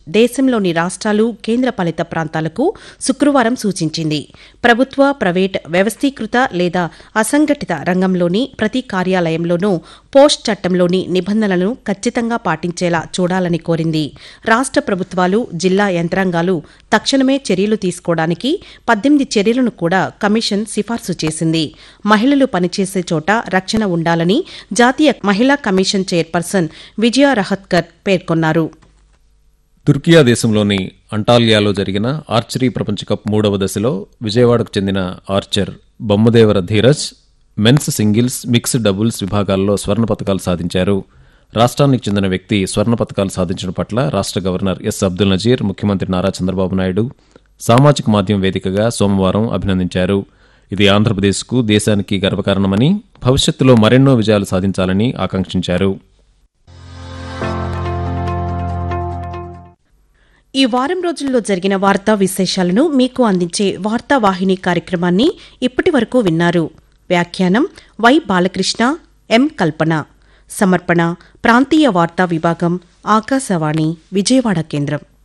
దేశంలోని రాష్ట్రాలు కేంద్రపాలిత ప్రాంతాలకు శుక్రవారం సూచించింది ప్రభుత్వ ప్రైవేట్ వ్యవస్థీకృత లేదా అసంఘటిత రంగంలోని ప్రతి కార్యాలయంలోనూ పోస్ట్ చట్టంలోని నిబంధనలను ఖచ్చితంగా పాటించేలా చూడాలని కోరింది రాష్ట్ర ప్రభుత్వాలు జిల్లా యంత్రాంగాలు తక్షణమే చర్యలు తీసుకోవడానికి పద్దెనిమిది చర్యలను కూడా కమిషన్ సిఫార్సు చేసింది మహిళలు పనిచేసే చోట రక్షణ ఉండాలని జాతీయ మహిళా కమిషన్ చైర్పర్సన్ విజయ రహత్కర్ పేర్కొన్నారు తుర్కియా దేశంలోని అంటాలియాలో జరిగిన ఆర్చరీ ప్రపంచ కప్ మూడవ దశలో విజయవాడకు చెందిన archer Bommadevara Dheeraj men's singles mixed doubles విభాగాల్లో స్వర్ణ పతకాలు సాధించారు రాష్ట్రానికి చెందిన వ్యక్తి స్వర్ణ పతకాలు సాధించడం పట్ల రాష్ట్ర గవర్నర్ ఎస్ అబ్దుల్ నజీర్ ముఖ్యమంత్రి నారా చంద్రబాబు నాయుడు సామాజిక మాధ్యమం వేదికగా సోమవారం అభినందించారు ఇది ఆంధ్రప్రదేశ్కు దేశానికి గర్వకారణమని భవిష్యత్తులో మరెన్నో విజయాలు సాధించాలని ఆకాంక్షించారు ఈ వారం రోజుల్లో జరిగిన వార్తా విశేషాలను మీకు అందించే వార్తా వాహిని కార్యక్రమాన్ని ఇప్పటి వరకు విన్నారు వ్యాఖ్యానం వై బాలకృష్ణ ఎం కల్పన సమర్పణ ప్రాంతీయ వార్తా విభాగం ఆకాశవాణి విజయవాడ కేంద్రం